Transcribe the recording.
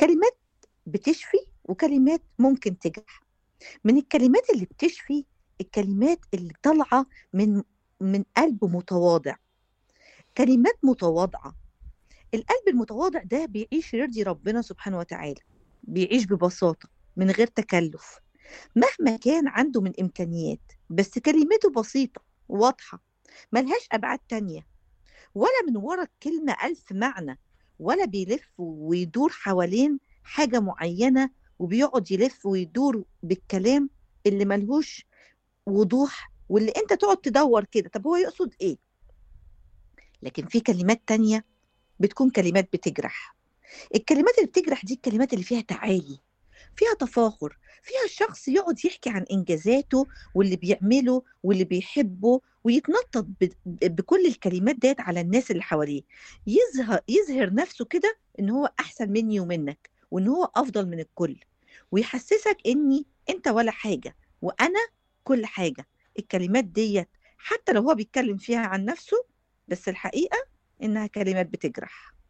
كلمات بتشفي وكلمات ممكن تجرح من الكلمات اللي بتشفي الكلمات اللي طالعة من من قلب متواضع كلمات متواضعة القلب المتواضع ده بيعيش يرضي ربنا سبحانه وتعالى بيعيش ببساطة من غير تكلف مهما كان عنده من إمكانيات بس كلمته بسيطة واضحة ملهاش أبعاد تانية ولا من ورا الكلمة ألف معنى ولا بيلف ويدور حوالين حاجة معينة وبيقعد يلف ويدور بالكلام اللي ملهوش وضوح واللي انت تقعد تدور كده طب هو يقصد ايه لكن في كلمات تانية بتكون كلمات بتجرح الكلمات اللي بتجرح دي الكلمات اللي فيها تعالي فيها تفاخر فيها الشخص يقعد يحكي عن انجازاته واللي بيعمله واللي بيحبه ويتنطط بكل الكلمات ديت على الناس اللي حواليه يظهر يظهر نفسه كده ان هو احسن مني ومنك وان هو افضل من الكل ويحسسك اني انت ولا حاجه وانا كل حاجه الكلمات ديت حتى لو هو بيتكلم فيها عن نفسه بس الحقيقه انها كلمات بتجرح